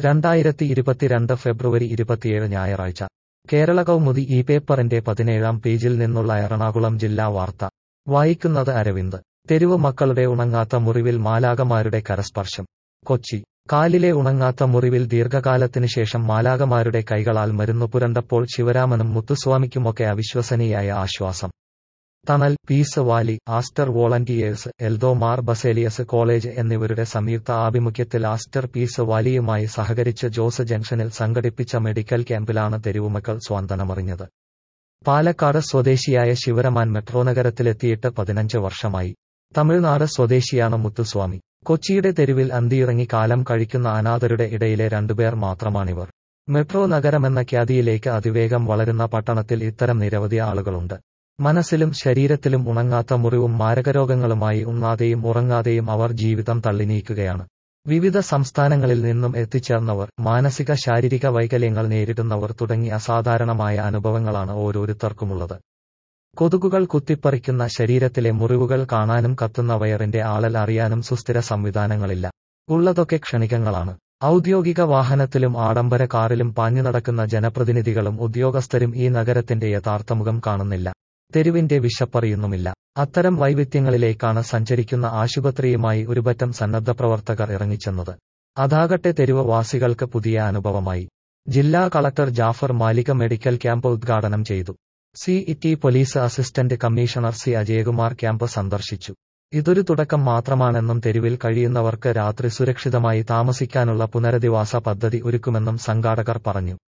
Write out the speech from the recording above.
രണ്ടായിരത്തി ഇരുപത്തിരണ്ട് ഫെബ്രുവരി ഇരുപത്തിയേഴ് ഞായറാഴ്ച കേരള കൗമുദി ഈ പേപ്പറിന്റെ പതിനേഴാം പേജിൽ നിന്നുള്ള എറണാകുളം ജില്ലാ വാർത്ത വായിക്കുന്നത് അരവിന്ദ് തെരുവ് മക്കളുടെ ഉണങ്ങാത്ത മുറിവിൽ മാലാകമാരുടെ കരസ്പർശം കൊച്ചി കാലിലെ ഉണങ്ങാത്ത മുറിവിൽ ദീർഘകാലത്തിന് ശേഷം മാലാകമാരുടെ കൈകളാൽ മരുന്നു പുരണ്ടപ്പോൾ ശിവരാമനും മുത്തുസ്വാമിക്കുമൊക്കെ അവിശ്വസനീയായ ആശ്വാസം Thanal peace valley Aster volunteers Eldhomar Baselios college എന്നിവരുടെ സംയുക്ത ആഭിമുഖ്യത്തിൽ ആസ്റ്റർ പീസ് വാലിയുമായി സഹകരിച്ച് ജോസ് ജംഗ്ഷനിൽ സംഘടിപ്പിച്ച മെഡിക്കൽ ക്യാമ്പിലാണ് തെരുവുമക്കൾ സ്വാന്തനമറിഞ്ഞത് പാലക്കാട് സ്വദേശിയായ ശിവരമാൻ മെട്രോ നഗരത്തിലെത്തിയിട്ട് പതിനഞ്ച് വർഷമായി തമിഴ്നാട് സ്വദേശിയാണ് മുത്തുസ്വാമി കൊച്ചിയുടെ തെരുവിൽ അന്തിയിറങ്ങി കാലം കഴിക്കുന്ന അനാഥരുടെ ഇടയിലെ രണ്ടുപേർ മാത്രമാണിവർ മെട്രോ നഗരമെന്ന ഖ്യാതിയിലേക്ക് അതിവേഗം വളരുന്ന പട്ടണത്തിൽ ഇത്തരം നിരവധി ആളുകളുണ്ട് മനസ്സിലും ശരീരത്തിലും ഉണങ്ങാത്ത മുറിവും മാരകരോഗങ്ങളുമായി ഉണ്ണാതെയും ഉറങ്ങാതെയും അവർ ജീവിതം തള്ളി നീക്കുകയാണ് വിവിധ സംസ്ഥാനങ്ങളിൽ നിന്നും എത്തിച്ചേർന്നവർ മാനസിക ശാരീരിക വൈകല്യങ്ങൾ നേരിടുന്നവർ തുടങ്ങി അസാധാരണമായ അനുഭവങ്ങളാണ് ഓരോരുത്തർക്കുമുള്ളത് കൊതുകുകൾ കുത്തിപ്പറിക്കുന്ന ശരീരത്തിലെ മുറിവുകൾ കാണാനും കത്തുന്ന വയറിന്റെ ആളൽ അറിയാനും സുസ്ഥിര സംവിധാനങ്ങളില്ല ഉള്ളതൊക്കെ ക്ഷണികങ്ങളാണ് ഔദ്യോഗിക വാഹനത്തിലും ആഡംബര കാറിലും പാഞ്ഞു നടക്കുന്ന ജനപ്രതിനിധികളും ഉദ്യോഗസ്ഥരും ഈ നഗരത്തിന്റെ യഥാർത്ഥ മുഖം കാണുന്നില്ല തെരുവിന്റെ വിശപ്പറിയുന്നുമില്ല അത്തരം വൈവിധ്യങ്ങളിലേക്കാണ് സഞ്ചരിക്കുന്ന ആശുപത്രിയുമായി ഒരുപറ്റം സന്നദ്ധ പ്രവർത്തകർ ഇറങ്ങിച്ചെന്നത് അതാകട്ടെ തെരുവ് വാസികൾക്ക് പുതിയ അനുഭവമായി ജില്ലാ collector Jafar Malik medical camp ഉദ്ഘാടനം ചെയ്തു city police assistant commissioner C Ajayakumar camp സന്ദർശിച്ചു ഇതൊരു തുടക്കം മാത്രമാണെന്നും തെരുവിൽ കഴിയുന്നവർക്ക് രാത്രി സുരക്ഷിതമായി താമസിക്കാനുള്ള പുനരധിവാസ പദ്ധതി ഒരുക്കുമെന്നും സംഘാടകർ പറഞ്ഞു